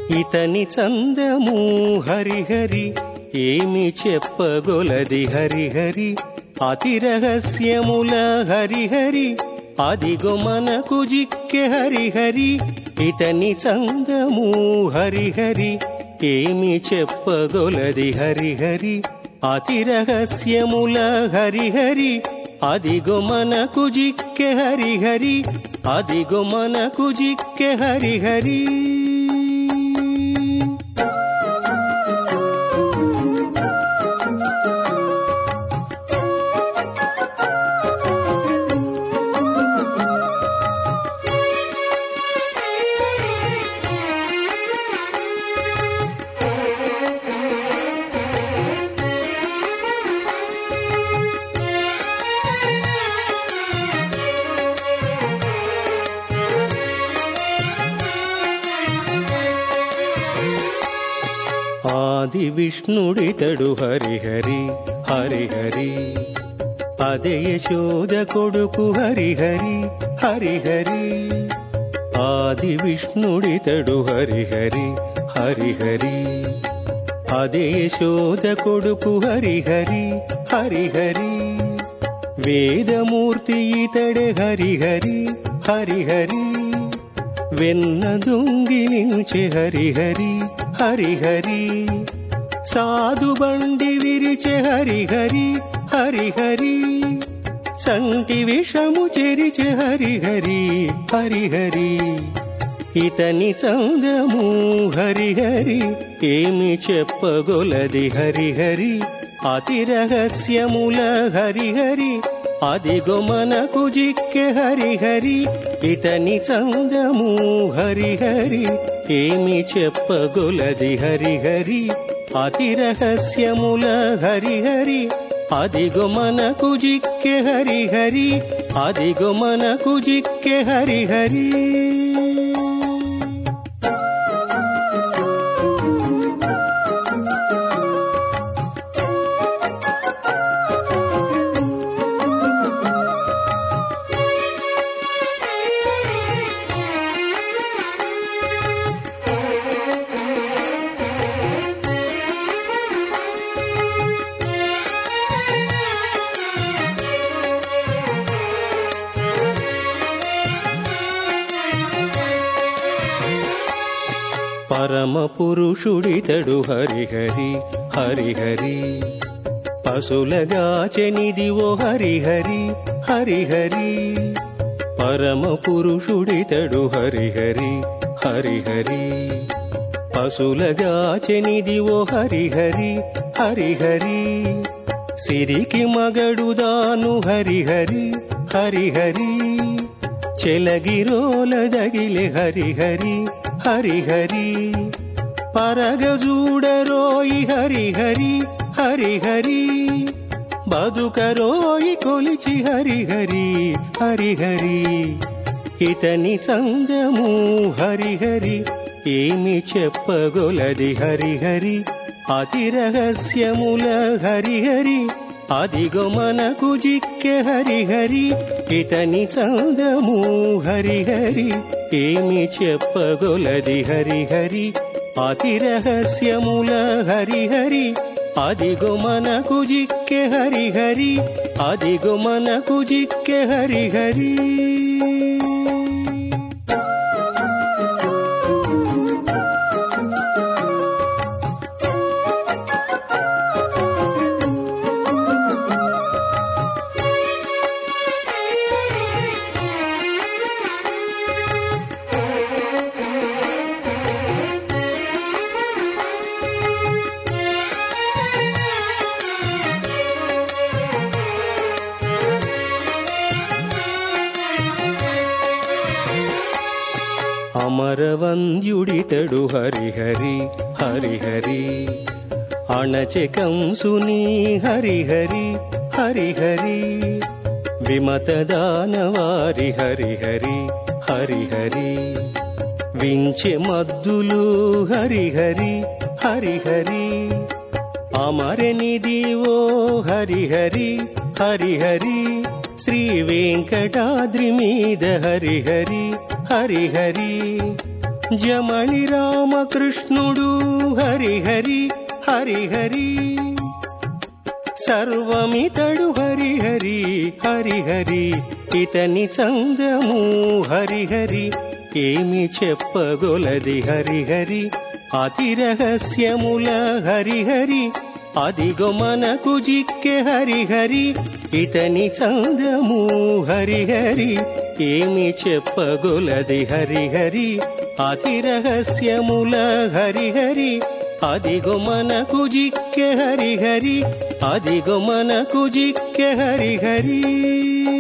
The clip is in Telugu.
ఇతని చందము హరిహరి ఏమి చెప్పగొలది హరిహరి అతి రహస్యముల హరిహరి అదిగో మనకు జిక్కె హరిహరి ఇతని చందము హరిహరి ఏమి చెప్పగొలది హరిహరి అతి రహస్యముల హరిహరి అదిగో మనకు జిక్కె హరిహరి అదిగో మనకు జిక్కె హరిహరి ఆది విష్ణుడితడు హరిహరి హరిహరి అదే యశోద కొడుకు హరిహరి హరిహరి ఆది విష్ణుడితడు హరిహరి హరిహరి అదే యశోద కొడుకు హరిహరి హరిహరి వేదమూర్తి ఇతడే హరిహరి హరిహరి వెన్న దొంగిలించి హరిహరి హరిహరి సాధు బండి విరిచె హరిహరి హరిహరి సంటి విషము చెరిచె హరిహరి హరిహరి ఇతని చందము హరిహరి ఏమి చెప్పగొలది హరిహరి అతి రహస్యముల హరిహరి అదిగో మనకు జిక్కె హరిహరి ఇతని చందము హరిహరి ఏమి చెప్పగొలది హరిహరి అతి రహస్యముల హరిహరి అదిగో మనకు జిక్కె హరిహరి అదిగో మనకు జిక్కె హరిహరి పరమ పురుషుడితడు హరిహరి హరిహరి పశులగాచెనిదివో హరిహరి హరిహరి పరమ పురుషుడితడు హరిహరి హరిహరి పశులగాచెనిదివో హరిహరి హరిహరి సిరికి మగడుదాను హరిహరి హరిహరి చెలగిరోల దగిలె హరిహరి హరిహరి పరగజూడరోయి హరిహరి హరిహరి బదుకరోయి కొలిచి హరిహరి హరిహరి ఇతని చందము హరిహరి ఏమి చెప్పగొలది హరిహరి అతి రహస్యముల హరిహరి అదిగో మనకు జిక్కె హరిహరి ఇతని చందము హరిహరి ఏమి చెప్పగొలది హరిహరి అతి రహస్యముల హరిహరి అదిగో మనకు జిక్కె హరిహరి అదిగో మనకు జిక్కె హరిహరి అమరవంద్యుడితడు హరిహరి హరిహరి అణచె కంసుని హరిహరి హరిహరి విమత దానవారి హరిహరి హరిహరి వించె మద్దులు హరిహరి హరిహరి అమరనిది ఓ హరిహరి హరిహరి శ్రీ వెంకటాద్రి మీద హరిహరి హరిహరి జమణి రామకృష్ణుడు హరిహరి హరిహరి సర్వమితడు హరిహరి హరిహరి ఇతని చందము హరిహరి ఏమి చెప్పగొలది హరిహరి అతి రహస్యముల హరిహరి అదిగో మనకు జిక్కె హరిహరి ఇతని చందము హరిహరి ఏమి చెప్పగొలది హరిహరి అతి రహస్యముల హరిహరి అదిగో మనకు జిక్కె హరిహరి అదిగో మనకు జిక్కె హరిహరి